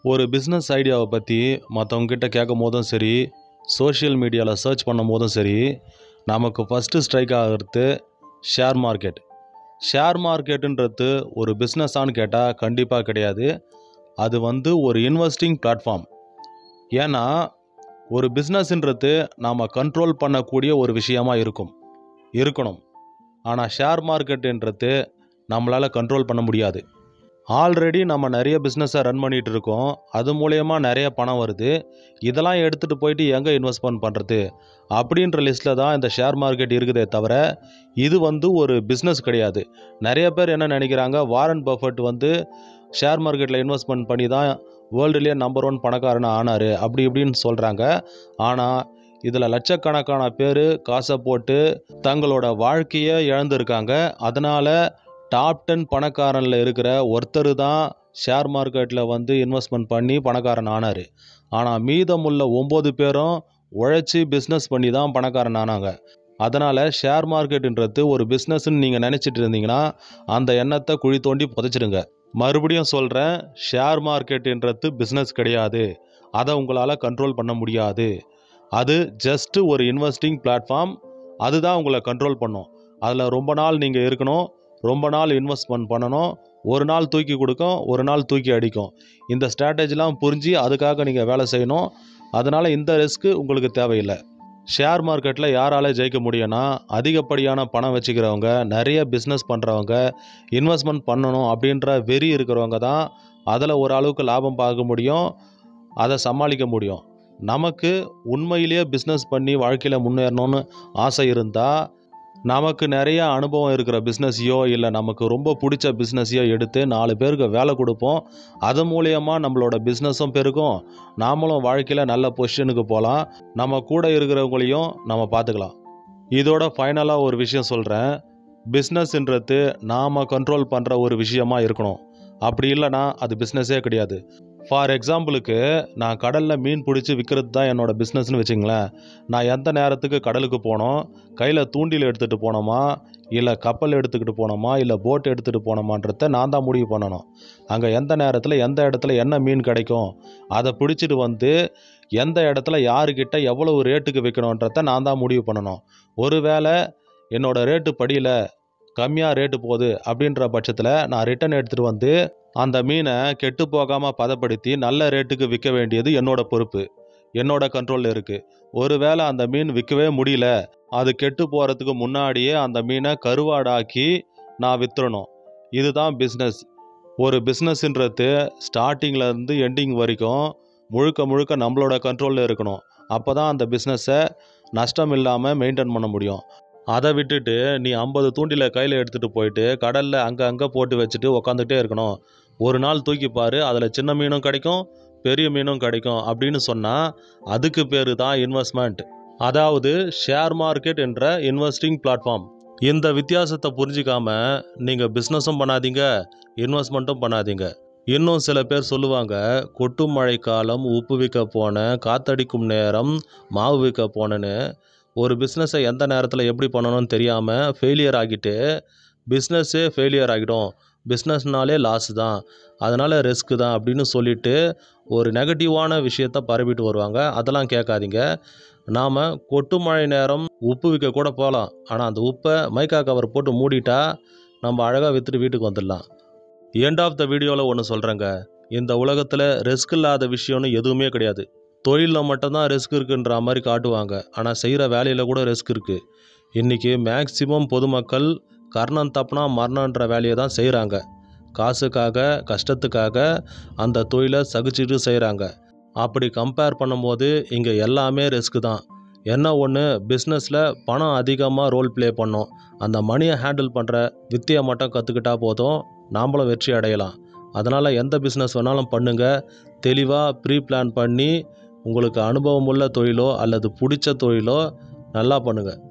ஒரு பிஸ்னஸ் ஐடியாவை பற்றி மற்றவங்கக்கிட்ட கேட்கும் போதும் சரி சோஷியல் மீடியாவில் சர்ச் பண்ணும் போதும் சரி நமக்கு ஃபஸ்ட்டு ஸ்ட்ரைக் ஆகிறது ஷேர் மார்க்கெட் ஷேர் மார்க்கெட்டுன்றது ஒரு பிஸ்னஸான்னு கேட்டால் கண்டிப்பாக கிடையாது அது வந்து ஒரு இன்வெஸ்டிங் பிளாட்ஃபார்ம் ஏன்னா ஒரு பிஸ்னஸ்ன்றது நாம் கண்ட்ரோல் பண்ணக்கூடிய ஒரு விஷயமா இருக்கும் இருக்கணும் ஆனால் ஷேர் மார்க்கெட்டுன்றது நம்மளால் கண்ட்ரோல் பண்ண முடியாது ஆல்ரெடி நம்ம நிறைய பிஸ்னஸை ரன் பண்ணிகிட்டு இருக்கோம் அது மூலயமா நிறைய பணம் வருது இதெல்லாம் எடுத்துகிட்டு போயிட்டு எங்கே இன்வெஸ்ட்மெண்ட் பண்ணுறது அப்படின்ற லிஸ்ட்டில் தான் இந்த ஷேர் மார்க்கெட் இருக்குதே தவிர இது வந்து ஒரு பிஸ்னஸ் கிடையாது நிறைய பேர் என்ன நினைக்கிறாங்க வாரன் பஃபட் வந்து ஷேர் மார்க்கெட்டில் இன்வெஸ்ட்மெண்ட் பண்ணி தான் வேர்ல்டுலேயே நம்பர் ஒன் பணக்காரன் ஆனார் அப்படி இப்படின்னு சொல்கிறாங்க ஆனால் இதில் லட்சக்கணக்கான பேர் காசை போட்டு தங்களோட வாழ்க்கையை இழந்திருக்காங்க அதனால் டாப் டென் பணக்காரனில் இருக்கிற ஒருத்தர் தான் ஷேர் மார்க்கெட்டில் வந்து இன்வெஸ்ட்மெண்ட் பண்ணி பணக்காரன் ஆனார் ஆனால் மீதமுள்ள ஒம்பது பேரும் உழைச்சி பிஸ்னஸ் பண்ணி தான் பணக்காரன் ஆனாங்க அதனால் ஷேர் மார்க்கெட்டுன்றது ஒரு பிஸ்னஸ்ன்னு நீங்கள் நினச்சிட்டு இருந்தீங்கன்னா அந்த எண்ணத்தை குழி தோண்டி புதைச்சிடுங்க மறுபடியும் சொல்கிறேன் ஷேர் மார்க்கெட்டுன்றது பிஸ்னஸ் கிடையாது அதை உங்களால் கண்ட்ரோல் பண்ண முடியாது அது ஜஸ்ட்டு ஒரு இன்வெஸ்டிங் பிளாட்ஃபார்ம் அதுதான் உங்களை கண்ட்ரோல் பண்ணும் அதில் ரொம்ப நாள் நீங்கள் இருக்கணும் ரொம்ப நாள் இன்வெஸ்ட்மெண்ட் பண்ணணும் ஒரு நாள் தூக்கி கொடுக்கும் ஒரு நாள் தூக்கி அடிக்கும் இந்த ஸ்ட்ராட்டஜிலாம் புரிஞ்சு அதுக்காக நீங்கள் வேலை செய்யணும் அதனால் இந்த ரிஸ்க்கு உங்களுக்கு தேவையில்லை ஷேர் மார்க்கெட்டில் யாரால ஜெயிக்க முடியும்னா அதிகப்படியான பணம் வச்சுக்கிறவங்க நிறைய பிஸ்னஸ் பண்ணுறவங்க இன்வெஸ்ட்மெண்ட் பண்ணணும் அப்படின்ற வெறி இருக்கிறவங்க தான் அதில் ஒரு அளவுக்கு லாபம் பார்க்க முடியும் அதை சமாளிக்க முடியும் நமக்கு உண்மையிலேயே பிஸ்னஸ் பண்ணி வாழ்க்கையில் முன்னேறணும்னு ஆசை இருந்தால் நமக்கு நிறைய அனுபவம் இருக்கிற பிஸ்னஸையோ இல்லை நமக்கு ரொம்ப பிடிச்ச பிஸ்னஸையோ எடுத்து நாலு பேருக்கு வேலை கொடுப்போம் அது மூலயமா நம்மளோட பிஸ்னஸும் பெருகும் நாமளும் வாழ்க்கையில் நல்ல பொசிஷனுக்கு போகலாம் நம்ம கூட இருக்கிறவங்களையும் நம்ம பார்த்துக்கலாம் இதோட ஃபைனலாக ஒரு விஷயம் சொல்கிறேன் பிஸ்னஸ்ன்றது நாம் கண்ட்ரோல் பண்ணுற ஒரு விஷயமா இருக்கணும் அப்படி இல்லைன்னா அது பிஸ்னஸே கிடையாது ஃபார் எக்ஸாம்பிளுக்கு நான் கடலில் மீன் பிடிச்சி விற்கிறது தான் என்னோடய பிஸ்னஸ்னு வச்சுங்களேன் நான் எந்த நேரத்துக்கு கடலுக்கு போனோம் கையில் தூண்டில் எடுத்துகிட்டு போனோமா இல்லை கப்பல் எடுத்துக்கிட்டு போனோமா இல்லை போட் எடுத்துகிட்டு போனோமான்றத நான் தான் முடிவு பண்ணணும் அங்கே எந்த நேரத்தில் எந்த இடத்துல என்ன மீன் கிடைக்கும் அதை பிடிச்சிட்டு வந்து எந்த இடத்துல யாருக்கிட்ட எவ்வளவு ரேட்டுக்கு விற்கணுன்றத நான் தான் முடிவு பண்ணணும் ஒருவேளை என்னோட ரேட்டு படியில் கம்மியாக ரேட்டு போகுது அப்படின்ற பட்சத்தில் நான் ரிட்டன் எடுத்துகிட்டு வந்து அந்த மீனை கெட்டு போகாமல் பதப்படுத்தி நல்ல ரேட்டுக்கு விற்க வேண்டியது என்னோட பொறுப்பு என்னோட கண்ட்ரோலில் இருக்குது ஒருவேளை அந்த மீன் விற்கவே முடியல அது கெட்டு போகிறதுக்கு முன்னாடியே அந்த மீனை கருவாடாக்கி நான் வித்துறணும் இதுதான் பிஸ்னஸ் ஒரு பிஸ்னஸ்ன்றது ஸ்டார்டிங்லேருந்து எண்டிங் வரைக்கும் முழுக்க முழுக்க நம்மளோட கண்ட்ரோலில் இருக்கணும் அப்போ தான் அந்த பிஸ்னஸை நஷ்டம் இல்லாமல் மெயின்டைன் பண்ண முடியும் அதை விட்டுட்டு நீ ஐம்பது தூண்டில கையில் எடுத்துகிட்டு போயிட்டு கடலில் அங்கே அங்கே போட்டு வச்சுட்டு உக்காந்துட்டே இருக்கணும் ஒரு நாள் தூக்கி பாரு அதில் சின்ன மீனும் கிடைக்கும் பெரிய மீனும் கிடைக்கும் அப்படின்னு சொன்னால் அதுக்கு பேர் தான் இன்வெஸ்ட்மெண்ட் அதாவது ஷேர் மார்க்கெட் என்ற இன்வெஸ்டிங் பிளாட்ஃபார்ம் இந்த வித்தியாசத்தை புரிஞ்சிக்காம நீங்கள் பிஸ்னஸும் பண்ணாதீங்க இன்வெஸ்ட்மெண்ட்டும் பண்ணாதீங்க இன்னும் சில பேர் சொல்லுவாங்க கொட்டும் மழை காலம் உப்பு விற்க போனேன் காத்தடிக்கும் நேரம் மாவு விற்க போனேன்னு ஒரு பிஸ்னஸை எந்த நேரத்தில் எப்படி பண்ணணும்னு தெரியாமல் ஃபெயிலியர் ஆகிட்டு பிஸ்னஸ்ஸே ஃபெயிலியர் ஆகிடும் பிஸ்னஸ்னாலே லாஸ் தான் அதனால் ரிஸ்க்கு தான் அப்படின்னு சொல்லிட்டு ஒரு நெகட்டிவான விஷயத்த பரப்பிட்டு வருவாங்க அதெல்லாம் கேட்காதீங்க நாம் கொட்டு மழை நேரம் உப்பு விற்க கூட போகலாம் ஆனால் அந்த உப்பை மைக்கா கவர் போட்டு மூடிட்டா நம்ம அழகாக விற்றுட்டு வீட்டுக்கு வந்துடலாம் எண்ட் ஆஃப் த வீடியோவில் ஒன்று சொல்கிறேங்க இந்த உலகத்தில் ரிஸ்க் இல்லாத விஷயம்னு எதுவுமே கிடையாது தொழிலில் மட்டும்தான் ரிஸ்க் இருக்குன்ற மாதிரி காட்டுவாங்க ஆனால் செய்கிற வேலையில் கூட ரிஸ்க் இருக்குது இன்றைக்கி மேக்சிமம் பொதுமக்கள் கர்ணம் தப்புனா மரணன்ற வேலையை தான் செய்கிறாங்க காசுக்காக கஷ்டத்துக்காக அந்த தொழிலை சகிச்சுட்டு செய்கிறாங்க அப்படி கம்பேர் பண்ணும்போது இங்கே எல்லாமே ரிஸ்க் தான் என்ன ஒன்று பிஸ்னஸில் பணம் அதிகமாக ரோல் ப்ளே பண்ணும் அந்த மணியை ஹேண்டில் பண்ணுற வித்தியை மட்டும் கற்றுக்கிட்டா போதும் நாமளும் வெற்றி அடையலாம் அதனால் எந்த பிஸ்னஸ் வேணாலும் பண்ணுங்கள் தெளிவாக ப்ரீ பிளான் பண்ணி உங்களுக்கு அனுபவம் உள்ள தொழிலோ அல்லது பிடிச்ச தொழிலோ நல்லா பண்ணுங்கள்